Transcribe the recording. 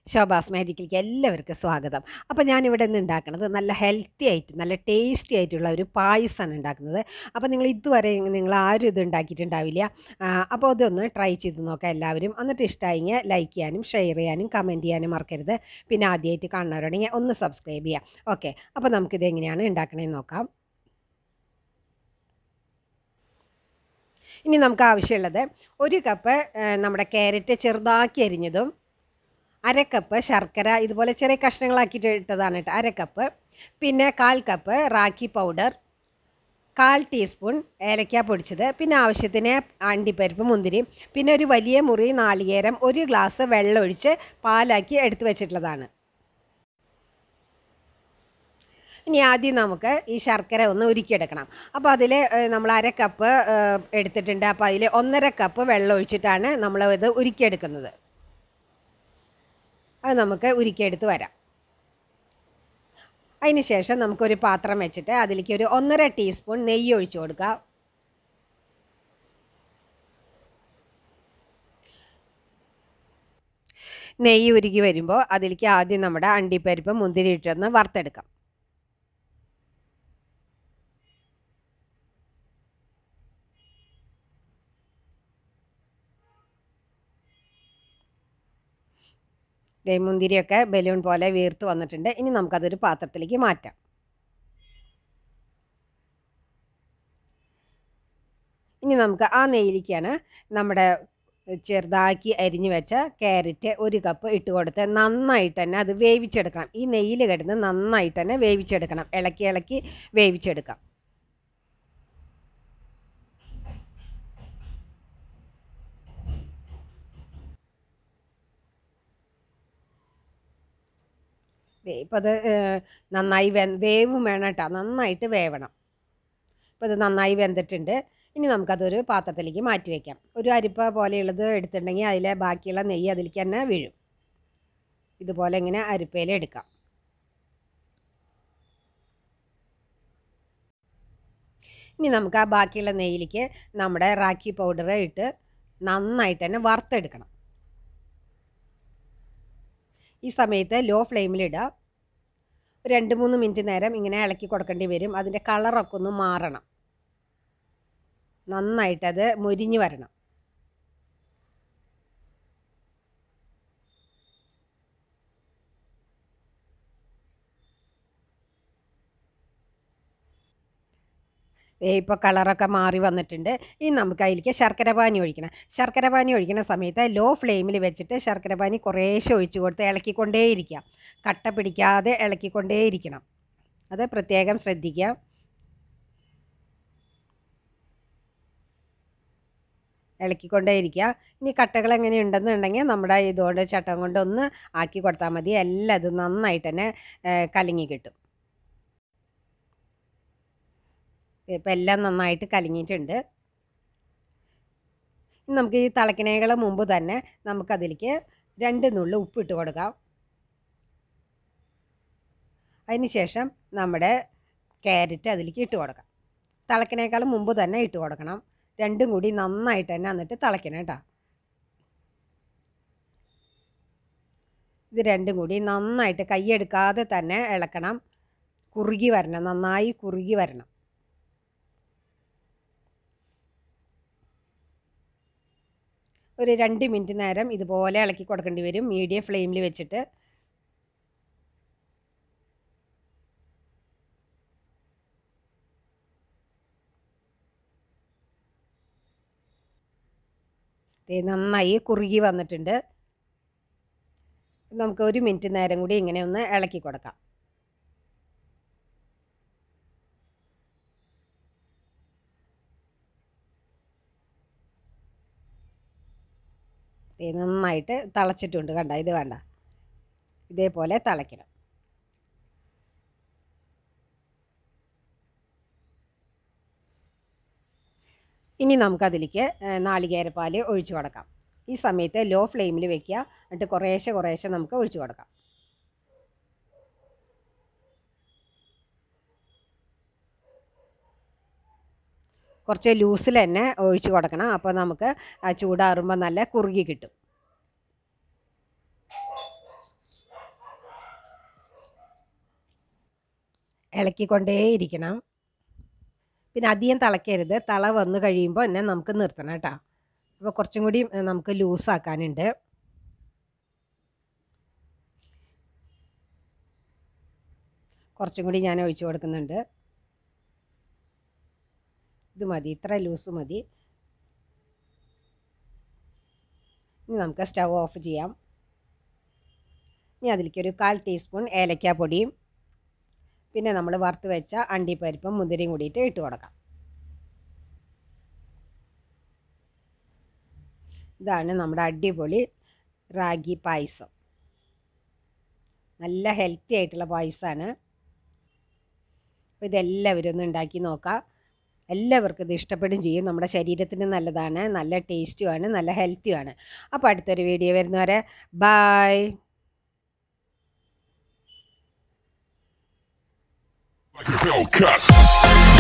ശോഭാസ് മാജിക്കിലേക്ക് എല്ലാവർക്കും സ്വാഗതം അപ്പോൾ ഞാനിവിടെ നിന്ന് ഉണ്ടാക്കുന്നത് നല്ല ഹെൽത്തി ആയിട്ട് നല്ല ടേസ്റ്റി ആയിട്ടുള്ള ഒരു പായസമാണ് ഉണ്ടാക്കുന്നത് അപ്പോൾ നിങ്ങൾ ഇതുവരെ നിങ്ങൾ ആരും ഇത് ഉണ്ടാക്കിയിട്ടുണ്ടാവില്ല ആ, അപ്പോൾ ഇതൊന്ന് ട്രൈ ചെയ്ത് നോക്കാം എല്ലാവരും എന്നിട്ട് ഇഷ്ടമായെങ്കിൽ ലൈക്ക് ചെയ്യാനും ഷെയർ ചെയ്യാനും കമൻറ്റ് ചെയ്യാനും മറക്കരുത് പിന്നെ ആദ്യമായിട്ട് കാണുന്നവരുണ്ടെങ്കിൽ ഒന്ന് സബ്സ്ക്രൈബ് ചെയ്യാം ഓക്കെ അപ്പോൾ നമുക്കിത് എങ്ങനെയാണ് ഉണ്ടാക്കണേന്ന് നോക്കാം ഇനി നമുക്ക് ആവശ്യമുള്ളത് ഒരു കപ്പ് നമ്മുടെ ക്യാരറ്റ് ചെറുതാക്കി അരിഞ്ഞതും അര കപ്പ് ശർക്കര ഇതുപോലെ ചെറിയ കഷ്ണങ്ങളാക്കിയിട്ട് ഇട്ടതാണ് കേട്ടോ അര കപ്പ് പിന്നെ കാൽ കപ്പ് റാക്കി പൗഡർ കാൽ ടീസ്പൂൺ ഏലക്ക പൊടിച്ചത് പിന്നെ ആവശ്യത്തിന് അണ്ടിപ്പരിപ്പ് മുന്തിരി പിന്നെ ഒരു വലിയ മുറി നാളികേരം ഒരു ഗ്ലാസ് വെള്ളം ഒഴിച്ച് പാലാക്കി എടുത്തു വെച്ചിട്ടുള്ളതാണ് ഇനി ആദ്യം നമുക്ക് ഈ ശർക്കര ഒന്ന് ഉരുക്കിയെടുക്കണം അപ്പോൾ അതിൽ നമ്മൾ അര കപ്പ് ഏഹ്, എടുത്തിട്ടുണ്ട് അപ്പോൾ അതിൽ ഒന്നര കപ്പ് വെള്ളം ഒഴിച്ചിട്ടാണ് നമ്മൾ ഇത് ഉരുക്കിയെടുക്കുന്നത് അത് നമുക്ക് ഉരുക്കിയെടുത്ത് വരാം അതിന് ശേഷം നമുക്കൊരു പാത്രം വെച്ചിട്ട് അതിലേക്ക് ഒരു ഒന്നര ടീസ്പൂൺ നെയ്യ് ഒഴിച്ചു കൊടുക്കുക നെയ്യ് ഉരുകി വരുമ്പോൾ അതിലേക്ക് ആദ്യം നമ്മുടെ അണ്ടിപ്പരിപ്പ് മുന്തിരി ഇട്ടൊന്ന് വറുത്തെടുക്കാം ദേ മുന്തിരിയൊക്കെ ബലൂൺ പോലെ വീർത്ത് വന്നിട്ടുണ്ട് ഇനി നമുക്കതൊരു പാത്രത്തിലേക്ക് മാറ്റാം ഇനി നമുക്ക് ആ നെയ്യിലേക്കാണ് നമ്മുടെ ചെറുതാക്കി അരിഞ്ഞു വെച്ച ക്യാരറ്റ് ഒരു കപ്പ് ഇട്ട് കൊടുത്ത് നന്നായിട്ട് തന്നെ അത് വേവിച്ചെടുക്കണം ഈ നെയ്യിൽ കിടന്ന് നന്നായിട്ട് തന്നെ വേവിച്ചെടുക്കണം ഇളക്കി ഇളക്കി വേവിച്ചെടുക്കാം ഇപ്പോൾ അത് ഏഹ്, നന്നായി വെ വേവും വേണം കേട്ടോ നന്നായിട്ട് വേവണം ഇപ്പോൾ ഇത് നന്നായി വെന്തിട്ടുണ്ട് ഇനി നമുക്കതൊരു പാത്രത്തിലേക്ക് മാറ്റി വയ്ക്കാം ഒരു അരിപ്പ പോലെയുള്ളത് എടുത്തിട്ടുണ്ടെങ്കിൽ അതിലെ ബാക്കിയുള്ള നെയ്യ് അതിലേക്ക് തന്നെ വീഴും ഇതുപോലെ ഇങ്ങനെ അരിപ്പയിൽ എടുക്കാം ഇനി നമുക്ക് ആ ബാക്കിയുള്ള നെയ്യിലേക്ക് നമ്മുടെ റാക്കി പൗഡർ ഇട്ട് നന്നായിട്ട് തന്നെ വറുത്തെടുക്കണം ഈ സമയത്ത് ലോ ഫ്ലെയിമിലിടുക ഒരു രണ്ട് മൂന്ന് മിനിറ്റ് നേരം ഇങ്ങനെ ഇളക്കി കൊടുക്കേണ്ടി വരും അതിൻ്റെ കളറൊക്കെ ഒന്ന് മാറണം നന്നായിട്ടത് മുരിഞ്ഞു വരണം ഇപ്പോൾ കളറൊക്കെ മാറി വന്നിട്ടുണ്ട് ഇനി നമുക്ക് അതിലേക്ക് ശർക്കര പാനി ഒഴിക്കണം ശർക്കര പാനി ഒഴിക്കുന്ന സമയത്ത് ലോ ഫ്ലെയിമിൽ വെച്ചിട്ട് ശർക്കര പാനി കുറേശ്ശെ ഒഴിച്ച് കൊടുത്ത് ഇളക്കിക്കൊണ്ടേയിരിക്കുക കട്ട പിടിക്കാതെ ഇളക്കിക്കൊണ്ടേയിരിക്കണം അത് പ്രത്യേകം ശ്രദ്ധിക്കുക ഇളക്കിക്കൊണ്ടേയിരിക്കുക ഇനി കട്ടകൾ എങ്ങനെയുണ്ടെന്നുണ്ടെങ്കിൽ നമ്മുടെ ഇതുകൊണ്ട് ചട്ടം കൊണ്ട് ഒന്ന് ആക്കി കൊടുത്താൽ മതി എല്ലാം ഇത് നന്നായിട്ട് തന്നെ ഏഹ്, കലങ്ങി കിട്ടും ഇപ്പം എല്ലാം നന്നായിട്ട് കലങ്ങിയിട്ടുണ്ട് ഇനി നമുക്ക് ഈ തിളക്കണേകൾ മുമ്പ് തന്നെ നമുക്കതിലേക്ക് രണ്ട് നുള്ളി ഉപ്പിട്ട് കൊടുക്കാം അതിന് ശേഷം നമ്മുടെ ക്യാരറ്റ് അതിലേക്ക് ഇട്ട് കൊടുക്കാം തിളക്കണേക്കാളും മുമ്പ് തന്നെ ഇട്ട് കൊടുക്കണം രണ്ടും കൂടി നന്നായിട്ട് തന്നെ എന്നിട്ട് തിളയ്ക്കണം കേട്ടോ ഇത് രണ്ടും കൂടി നന്നായിട്ട് കൈയെടുക്കാതെ തന്നെ ഇളക്കണം കുറുകി വരണം നന്നായി കുറുകി വരണം ഒരു രണ്ട് മിനിറ്റ് നേരം ഇതുപോലെ ഇളക്കി കൊടുക്കേണ്ടി വരും മീഡിയം ഫ്ലെയിമിൽ വെച്ചിട്ട് ദേ നന്നായി കുറുകി വന്നിട്ടുണ്ട് നമുക്ക് ഒരു മിനിറ്റ് നേരം കൂടി ഇങ്ങനെ ഒന്ന് ഇളക്കി കൊടുക്കാം ദേ നന്നായിട്ട് തിളച്ചിട്ടുണ്ട് കണ്ട ഇത് വേണ്ട ഇതേപോലെ തിളയ്ക്കണം ഇനി നമുക്കതിലേക്ക് ഏഹ്, നാളികേരപ്പാൽ ഒഴിച്ചു കൊടുക്കാം ഈ സമയത്ത് ലോ ഫ്ലെയിമിൽ വെക്കുക എന്നിട്ട് കുറേശ്ശെ കുറേശ്ശെ നമുക്ക് ഒഴിച്ചു കൊടുക്കാം കുറച്ച് ലൂസിൽ തന്നെ ഒഴിച്ച് കൊടുക്കണം അപ്പോൾ നമുക്ക് ആ ചൂടാറുമ്പോൾ നല്ല കുറുകി കിട്ടും ഇളക്കിക്കൊണ്ടേയിരിക്കണം പിന്നെ അധികം തിളക്കരുത് തള വന്ന് കഴിയുമ്പോൾ തന്നെ നമുക്ക് നിർത്തണം കേട്ടോ അപ്പോൾ കുറച്ചും കൂടി ഏ, നമുക്ക് ലൂസാക്കാനുണ്ട് കുറച്ചും കൂടി ഞാൻ ഒഴിച്ചു കൊടുക്കുന്നുണ്ട് ഇത് മതി ഇത്ര ലൂസ് മതി ഇനി നമുക്ക് സ്റ്റവ് ഓഫ് ചെയ്യാം ഇനി അതിലേക്ക് ഒരു കാൽ ടീസ്പൂൺ ഏലക്കാപ്പൊടിയും പിന്നെ നമ്മൾ വറുത്ത് വെച്ച അണ്ടിപ്പരിപ്പും മുന്തിരിയും കൂടിയിട്ട് ഇട്ട് കൊടുക്കാം ഇതാണ് നമ്മുടെ അടിപൊളി റാഗി പായസം നല്ല ഹെൽത്തി ആയിട്ടുള്ള പായസമാണ് അപ്പോൾ ഇതെല്ലാവരും ഒന്ന് ഉണ്ടാക്കി നോക്കാം എല്ലാവർക്കും ഇത് ഇഷ്ടപ്പെടും ചെയ്യും നമ്മുടെ ശരീരത്തിന് നല്ലതാണ് നല്ല ടേസ്റ്റുമാണ് നല്ല ഹെൽത്തിയുമാണ് അപ്പോൾ അടുത്തൊരു വീഡിയോ വരുന്നവരെ ബായ് like a Hellcat.